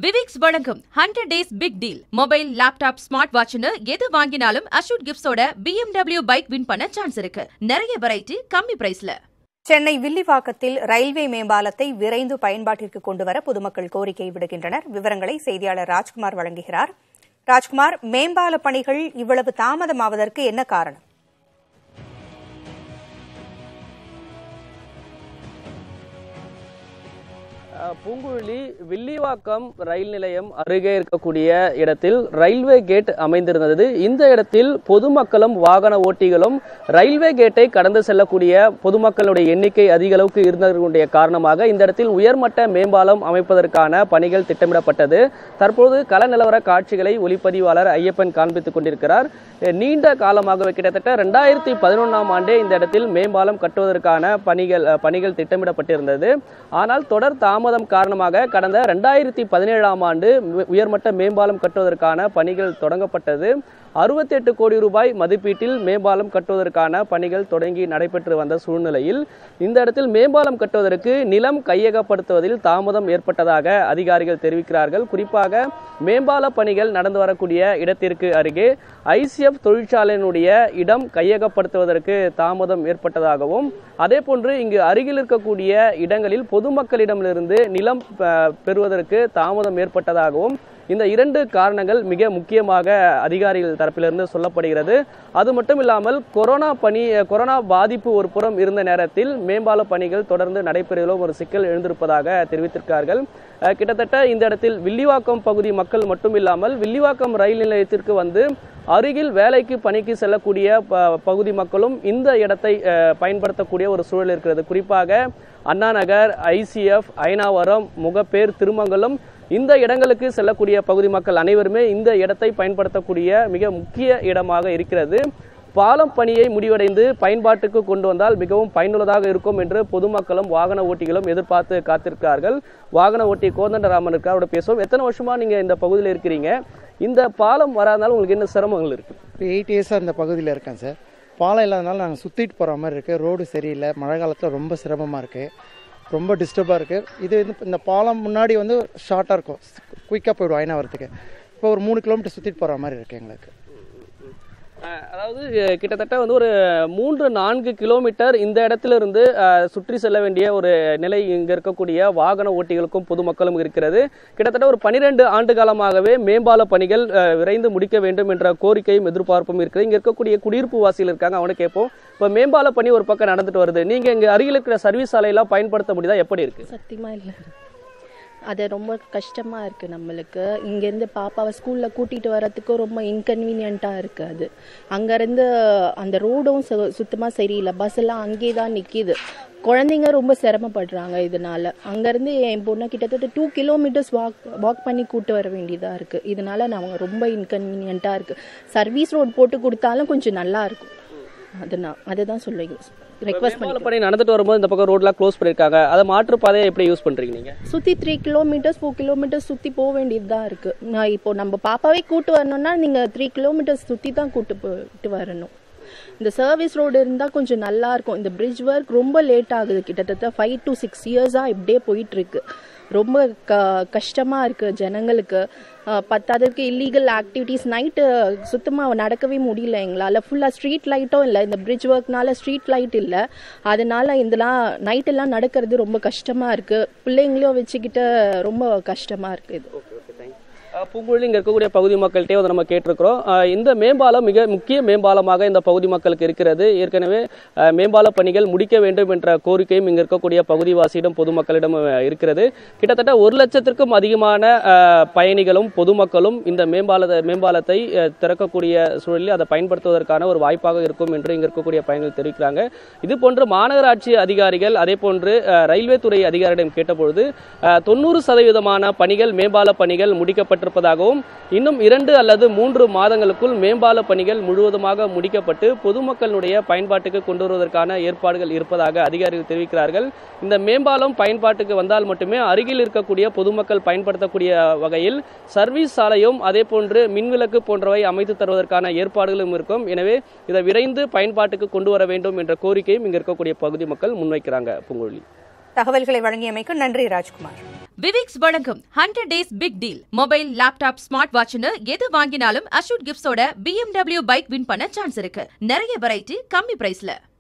விவிக்ஸ் வழங்கும் hundred days big deal mobile laptop smart வாட்ச்னு எது வாங்கினாலும் அஷூட் கிஃப்ட்ஸோட BMW பைக் வின் பண்ண சான்ஸ் இருக்கு நிறைய வெரைட்டி கம்மி பிரைஸ்ல சென்னை வில்லிவாக்கத்தில் ரயில்வே மேம்பாலத்தை விரைந்து பயன்பாட்டிற்கு கொண்டுவர பொதுமக்கள் கோரிக்கை விடுகின்றனர் விவரங்களை செய்தியாளர் ராஜ்குமார் வழங்குகிறார் ராஜ்குமார் மேம்பால பணிகள் இவ்வளவு தாமதமாவதற்கு என்ன காரணம் அஹ் பூங்குழலி வில்லிவாக்கம் ரயில் நிலையம் அருகே இருக்கக்கூடிய இடத்தில் ரயில்வே கேட் அமைந்திருந்தது இந்த இடத்தில் பொதுமக்களும் வாகன ஓட்டிகளும் ரயில்வே கேட்டை கடந்து செல்லக்கூடிய பொதுமக்களுடைய எண்ணிக்கை அதிக அளவுக்கு இருந்ததனுடைய காரணமாக இந்த இடத்தில் உயர்மட்ட மேம்பாலம் அமைப்பதற்கான பணிகள் திட்டமிடப்பட்டது தற்போது கள நிலவர காட்சிகளை ஒளிப்பதிவாளர் ஐயப்பன் காண்பித்துக் கொண்டிருக்கிறார் அஹ் நீண்ட காலமாகவே கிட்டத்தட்ட ரெண்டாயிரத்தி பதினொன்றாம் ஆண்டே இந்த இடத்தில் மேம்பாலம் கட்டுவதற்கான பணிகள் அஹ் பணிகள் திட்டமிடப்பட்டிருந்தது ஆனால் தொடர் தாமதம் காரணமாக கடந்த ரெண்டாயிரத்தி பதினேழாம் ஆண்டு உ- உயர்மட்ட மேம்பாலம் கட்டுவதற்கான பணிகள் தொடங்கப்பட்டது 68 கோடி ரூபாய் மதிப்பீட்டில் மேம்பாலம் கட்டுவதற்கான பணிகள் தொடங்கி நடைபெற்று வந்த சூழ்நிலையில் இந்த இடத்தில் மேம்பாலம் கட்டுவதற்கு நிலம் கையகப்படுத்துவதில் தாமதம் ஏற்பட்டதாக அதிகாரிகள் தெரிவிக்கிறார்கள் குறிப்பாக மேம்பால பணிகள் நடந்து வரக்கூடிய இடத்திற்கு அருகே ஐசிஎஃப் தொழிற்சாலையினுடைய இடம் கையகப்படுத்துவதற்கு தாமதம் ஏற்பட்டதாகவும் அதே போன்று இங்கு அருகில் இருக்கக்கூடிய இடங்களில் பொதுமக்களிடமிருந்து நிலம் அஹ், பெறுவதற்கு தாமதம் ஏற்பட்டதாகவும் இந்த இரண்டு காரணங்கள் மிக முக்கியமாக அதிகாரிகள் தரப்பிலிருந்து சொல்லப்படுகிறது அது மட்டும் இல்லாமல் கொரோனா பணி கொரோனா பாதிப்பு ஒரு புறம் இருந்த நேரத்தில் மேம்பால பணிகள் தொடர்ந்து நடைபெறுவதிலும் ஒரு சிக்கல் எழுந்திருப்பதாக தெரிவித்திருக்கார்கள் அஹ், கிட்டத்தட்ட இந்த இடத்தில் வில்லிவாக்கம் பகுதி மக்கள் மட்டும் இல்லாமல் வில்லிவாக்கம் ரயில் நிலையத்திற்கு வந்து அருகில் வேலைக்கு பணிக்கு செல்லக்கூடிய ப- பகுதி மக்களும் இந்த இடத்தை அஹ், பயன்படுத்தக்கூடிய ஒரு சூழல் இருக்கிறது குறிப்பாக அண்ணா நகர் ஐசிஎஃப் ஐனாவரம் முகப்பேர் திருமங்கலம் இந்த இடங்களுக்கு செல்லக்கூடிய பகுதி மக்கள் அனைவருமே இந்த இடத்தை பயன்படுத்தக்கூடிய மிக முக்கிய இடமாக இருக்கிறது பாலம் பணியை முடிவடைந்து பயன்பாட்டுக்கு கொண்டு வந்தால் மிகவும் பயனுள்ளதாக இருக்கும் என்று பொதுமக்களும் வாகன ஓட்டிகளும் எதிர்பார்த்து காத்திருக்கிறார்கள் வாகன ஓட்டி கோதண்டராமன் இருக்கார் அவரோட பேசுவோம் எத்தனை வருஷமா நீங்க இந்த பகுதியில் இருக்கிறீங்க இந்த பாலம் வராதனால உங்களுக்கு என்ன சிரமங்கள் இருக்கு இப்போ எயிட் இயர்ஸாக இந்த பகுதியில் இருக்கேன் சார் பாலம் இல்லாதனால நாங்கள் சுற்றிட்டு போகிற மாதிரி இருக்குது ரோடு சரியில்லை மழை காலத்தில் ரொம்ப சிரமமாக இருக்குது ரொம்ப டிஸ்டர்பாக இருக்குது இது வந்து இந்த பாலம் முன்னாடி வந்து ஷார்ட்டாக இருக்கும் குயிக்காக போயிடும் ஐநாவரத்துக்கு இப்போ ஒரு மூணு கிலோமீட்டர் சுற்றிட்டு போகிற மாதிரி இருக்குது எங்களுக்கு அஹ் அதாவது அஹ் கிட்டத்தட்ட வந்து ஒரு மூன்று நான்கு கிலோமீட்டர் இந்த இடத்துல இருந்து அஹ், சுற்றி செல்ல வேண்டிய ஒரு நிலை இங்க இருக்கக்கூடிய வாகன ஓட்டிகளுக்கும் பொதுமக்களும் இருக்கிறது கிட்டத்தட்ட ஒரு பனிரெண்டு ஆண்டு காலமாகவே மேம்பால பணிகள் அஹ், விரைந்து முடிக்க வேண்டும் என்ற கோரிக்கையும் எதிர்பார்ப்பும் இருக்குது இங்க இருக்கக்கூடிய குடியிருப்பு வாசிகள் இருக்காங்க அவனை கேட்போம் இப்ப மேம்பால பணி ஒரு பக்கம் நடந்துட்டு வருது நீங்க இங்க அருகில் இருக்கிற சர்வீஸ் சாலையெல்லாம் பயன்படுத்த முடியுதா எப்படி இருக்கு சத்தியமா இல்லை அது ரொம்ப கஷ்டமா இருக்கு நம்மளுக்கு இங்கேருந்து பாப்பாவை ஸ்கூல்ல கூட்டிட்டு வரதுக்கு ரொம்ப இன்கன்வீனியண்டா இருக்கு அது அங்கேருந்து அந்த ரோடும் சு சுத்தமா சரியில்லை பஸ் எல்லாம் அங்கேயே தான் நிக்குது குழந்தைங்க ரொம்ப சிரமப்படுறாங்க இதனால அங்கேருந்து என் பொண்ணை கிட்டத்தட்ட டூ கிலோமீட்டர்ஸ் வாக் வாக் பண்ணி கூட்டு வர வேண்டியதாக இருக்கு இதனால நாங்கள் ரொம்ப இன்கன்வீனியண்ட்டாக இருக்கு சர்வீஸ் ரோட் போட்டு கொடுத்தாலும் கொஞ்சம் நல்லா இருக்கும் அது நான் அதுதான் சொல்ல ரெக்வஸ்ட் மேம்பால பண்ணி பணி நடந்துட்டு வரும்போது இந்த பக்கம் ரோட்லாம் க்ளோஸ் பண்ணிருக்காங்க அதை மாற்று பாதையை எப்படி யூஸ் பண்றீங்க நீங்க சுற்றி த்ரீ கிலோமீட்டர்ஸ் ஃபோர் கிலோமீட்டர்ஸ் சுற்றி போக வேண்டியது தான் இருக்குது நான் இப்போ நம்ம பாப்பாவே கூட்டு வரணும்னா நீங்கள் த்ரீ கிலோமீட்டர்ஸ் சுற்றி தான் கூட்டு போயிட்டு வரணும் இந்த சர்வீஸ் ரோடு இருந்தால் கொஞ்சம் நல்லா இருக்கும் இந்த பிரிட்ஜ் ஒர்க் ரொம்ப லேட் ஆகுது கிட்டத்தட்ட ஃபைவ் டு சிக்ஸ் இயர்ஸாக இப்படியே போயிட்டு இருக்கு ரொம்ப க கஷ்டமாக இருக்குது ஜனங்களுக்கு அஹ், பத்தாததுக்கு இல்லீகல் ஆக்டிவிட்டீஸ் நைட்டு சுத்தமாக நடக்கவே முடியல எங்களால் ஃபுல்லாக ஸ்ட்ரீட் லைட்டும் இல்லை இந்த பிரிட்ஜ் ஒர்க்னால ஸ்ட்ரீட் லைட் இல்லை அதனால இதெல்லாம் நைட்டெல்லாம் நடக்கிறது ரொம்ப கஷ்டமாக இருக்குது பிள்ளைங்களையும் வச்சுக்கிட்டு ரொம்ப கஷ்டமாக இருக்குது இது அஹ் பூங்குழலி இங்க இருக்கக்கூடிய பகுதி மக்கள்கிட்டே வந்து நம்ம கேட்டிருக்கிறோம் அஹ் இந்த மேம்பாலம் மிக முக்கிய மேம்பாலமாக இந்த பகுதி மக்களுக்கு இருக்கிறது ஏற்கனவே அஹ் மேம்பால பணிகள் முடிக்க வேண்டும் என்ற கோரிக்கையும் இங்க இருக்கக்கூடிய பகுதிவாசியிடம் பொதுமக்களிடம் அஹ் இருக்கிறது கிட்டத்தட்ட ஒரு லட்சத்திற்கும் அதிகமான அஹ், பயணிகளும் பொதுமக்களும் இந்த மேம்பால மேம்பாலத்தை அஹ், திறக்கக்கூடிய சூழலில் அதை பயன்படுத்துவதற்கான ஒரு வாய்ப்பாக இருக்கும் என்று இங்க இருக்கக்கூடிய பயணிகள் தெரிவிக்கிறாங்க இது போன்று மாநகராட்சி அதிகாரிகள் அதே போன்று அஹ், ரயில்வே துறை அதிகாரியிடம் கேட்டபொழுது அஹ், தொண்ணூறு சதவீதமான பணிகள் மேம்பால பணிகள் முடிக்கப்பட்டிருப்பதாகவும் இன்னும் இரண்டு அல்லது மூன்று மாதங்களுக்குள் மேம்பால பணிகள் முழுவதுமாக முடிக்கப்பட்டு பொதுமக்களுடைய பயன்பாட்டுக்கு கொண்டு வருவதற்கான ஏற்பாடுகள் இருப்பதாக அதிகாரிகள் தெரிவிக்கிறார்கள் இந்த மேம்பாலம் பயன்பாட்டுக்கு வந்தால் மட்டுமே அருகில் இருக்கக்கூடிய பொதுமக்கள் பயன்படுத்தக்கூடிய வகையில் சர்வீஸ் சாலையும் அதே போன்று மின்விளக்கு போன்றவை அமைத்து தருவதற்கான ஏற்பாடுகளும் இருக்கும் எனவே இதை விரைந்து பயன்பாட்டுக்கு கொண்டு வர வேண்டும் என்ற கோரிக்கையும் இங்க இருக்கக்கூடிய பகுதி மக்கள் முன்வைக்கிறாங்க பூங்குழலி தகவல்களை வழங்கியமைக்கு நன்றி ராஜ்குமார் விவிக்ஸ் வழங்கும் hundred days big deal mobile laptop smart வாட்ச்னு எது வாங்கினாலும் அஷூட் கிஃப்ட்ஸோட BMW பைக் வின் பண்ண சான்ஸ் இருக்கு நிறைய வெரைட்டி கம்மி பிரைஸ்ல